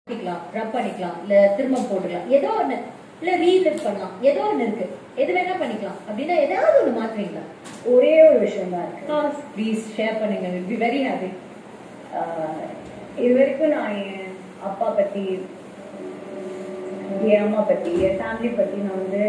பண்ணிக்கலாம் ரப் பண்ணிக்கலாம் இல்ல திரும்ப போட்டுக்கலாம் ஏதோ ஒண்ணு இல்ல ரீலிவ் பண்ணலாம் ஏதோ ஒண்ணு இருக்கு எது வேணா பண்ணிக்கலாம் அப்படின்னா ஏதாவது ஒண்ணு மாத்துறீங்களா ஒரே ஒரு விஷயம் தான் இருக்கு ப்ளீஸ் ஷேர் பண்ணுங்க பி வெரி ஹாப்பி ஆஹ் இது வரைக்கும் நான் என் அப்பா பத்தி என் அம்மா பத்தி என் ஃபேமிலி பத்தி நான் வந்து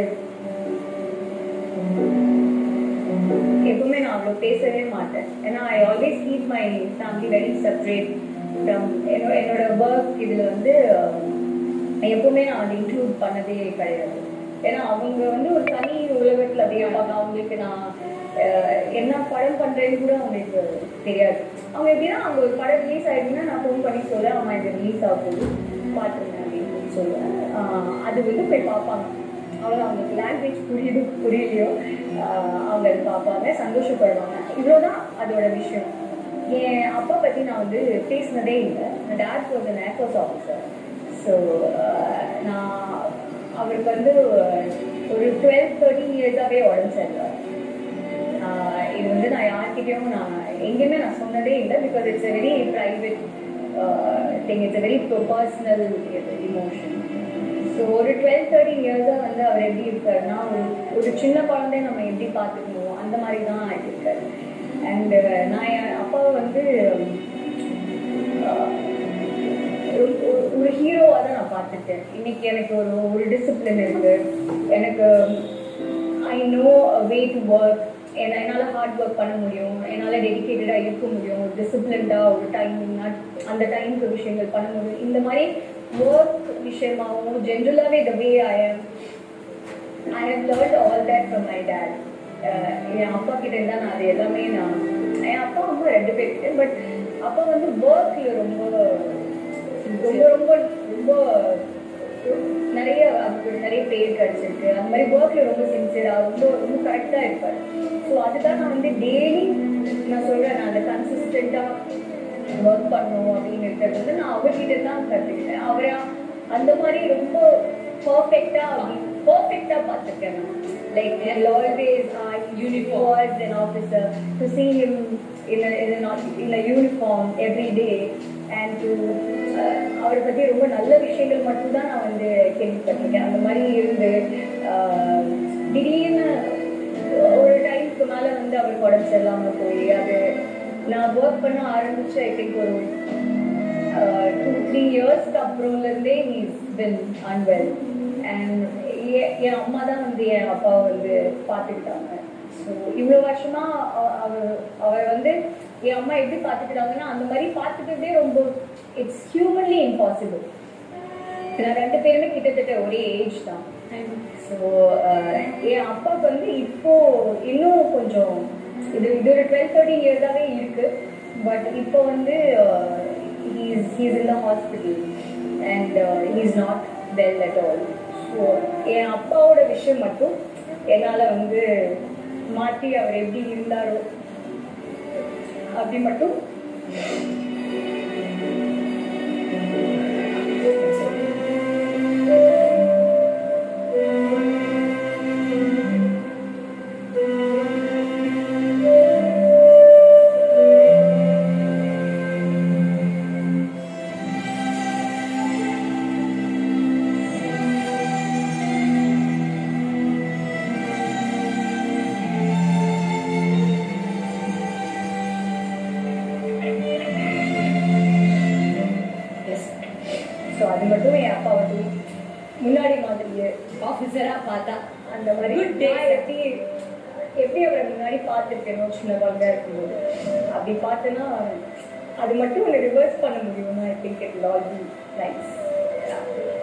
எப்பவுமே நான் அவ்வளோ பேசவே மாட்டேன் ஏன்னா I always keep my family very separate from என்னோட என்னோட ஒர்க் இதில் வந்து ஆஹ், எப்பவுமே நான் அதை இன்க்ளூட் பண்ணதே கிடையாது ஏன்னா அவங்க வந்து ஒரு தனி உலகத்தில் அப்படியே இருப்பாங்க அவங்களுக்கு நான் ஆஹ், என்ன படம் பண்றேன்னு கூட அவங்களுக்கு தெரியாது அவங்க எப்படின்னா அவங்க ஒரு படம் ரிலீஸ் ஆயிடுச்சுன்னா நான் ஃபோன் பண்ணி சொல்ல ஆமா இது ரிலீஸ் ஆக போகுது பார்த்துருங்க அப்படின்னு சொல்லி சொல்லுவேன் ஆஹ், அது வந்து போய் பார்ப்பாங்க அவங்க அவங்களுக்கு லாங்குவேஜ் புரியுது புரியலையோ ஆஹ் அவங்க அதை பார்ப்பாங்க சந்தோஷப்படுவாங்க இவ்வளோதான் அதோட விஷயம் என் அப்பா பற்றி நான் வந்து பேசினதே இல்லை என் dad was an air force officer so நான் அவருக்கு வந்து ஒரு டுவெல் தேர்ட்டின் இயர்ஸாகவே உடம்பு சரியில்லை ஆஹ் இது வந்து நான் யார்கிட்டயும் நான் எங்கேயுமே நான் சொன்னதே இல்லை because it's a very private thing it's a very personal emotion so ஒரு டுவெல் தேர்ட்டின் இயர்ஸாக வந்து அவர் எப்படி இருக்காருன்னா ஒரு ஒரு சின்ன குழந்தைய நம்ம எப்படி பார்த்துக்கணும் அந்த மாதிரி தான் இருக்காரு அண்ட் நான் என் அப்பாவை வந்து ஆஹ், ஒரு- ஒரு- ஒரு ஹீரோவாக தான் நான் பார்த்துட்டேன் இன்னைக்கு எனக்கு ஒரு ஒரு டிசிப்ளின் இருக்கு எனக்கு I know way to work என்னால் ஹார்ட் ஒர்க் பண்ண முடியும் என்னால் டெடிக்கேட்டடாக இருக்க முடியும் ஒரு டிசிப்ளின்டாக ஒரு டைமிங் அந்த டைமுக்கு விஷயங்கள் பண்ண முடியும் இந்த மாதிரி ஒர்க் விஷயமாகவும் ஜென்ரலாகவே the way I am I have learn all that from my dad என் அப்பா கிட்ட இருந்தா நான் அது எல்லாமே நான் என் அப்பா அம்மா ரெண்டு பேர்கிட்ட பட் அப்பா வந்து ஒர்க்ல ரொம்ப ரொம்ப ரொம்ப ரொம்ப நிறைய அதுக்கு நிறைய பேர் கிடைச்சிருக்கு அந்த மாதிரி ஒர்க்ல ரொம்ப சின்சியரா ரொம்ப ரொம்ப கரெக்டா இருப்பாரு ஸோ அதுதான் நான் வந்து டெய்லி நான் சொல்றேன் நான் அதை கன்சிஸ்டண்டா ஒர்க் பண்ணணும் அப்படின்னு இருக்கிறது வந்து நான் அவர்கிட்ட தான் கற்றுக்கிட்டேன் அவரை அந்த மாதிரி ரொம்ப பர்ஃபெக்டா பர்ஃபெக்டா பார்த்துருக்கேன் நான் like always uniform an officer to see him in a, in a, in a uniform every day and to uh, அவரை பத்தி ரொம்ப நல்ல விஷயங்கள் மட்டும்தான் நான் வந்து கேள்விப்பட்டிருக்கேன் அந்த மாதிரி இருந்து uh, திடீர்னு ஒரு டைம்க்கு மேல வந்து அவருக்கு உடம்பு சரியில்லாம போய் அது நான் ஒர்க் பண்ண ஆரம்பிச்சு ஐ திங்க் ஒரு டூ த்ரீ இயர்ஸ்க்கு அப்புறம்ல இருந்தே ஹீஸ் பின் அன்வெல் அண்ட் என் அம்மா தான் வந்து என் அப்பாவை வந்து பார்த்துக்கிட்டாங்க ஸோ இவ்வளோ வருஷமா அவ- அவர் அவர் வந்து என் அம்மா எப்படி பார்த்துக்கிட்டாங்கன்னா அந்த மாதிரி பார்த்துக்கிறதே ரொம்ப இட்ஸ் ஹியூமன்லி இம்பாசிபிள் நான் ரெண்டு பேருமே கிட்டத்தட்ட ஒரே ஏஜ் தான் ஸோ என் அப்பாவுக்கு வந்து இப்போ இன்னும் கொஞ்சம் இது இது ஒரு டுவெல் தேர்ட்டின் இயர்ஸாகவே இருக்கு பட் இப்போ வந்து he's he's in the hospital and he's not well at all so என் அப்பாவோட விஷயம் மட்டும் என்னால் வந்து மாற்றி அவர் எப்படி இருந்தாரோ அப்படி மட்டும் எஸ் ஸோ அது மட்டும் என் அப்பா வந்து முன்னாடி மாதிரியே ஆஃபீஸரா பார்த்தா அந்த மாதிரி Good day. நான் எப்படி எப்படி அவரை முன்னாடி பார்த்துருக்கேனோ சின்ன குழந்தையா இருக்கும்போது அப்படி பார்த்தேன்னா அது மட்டும் ஒன்று ரிவர்ஸ் பண்ண முடியும்னா I think it all be nice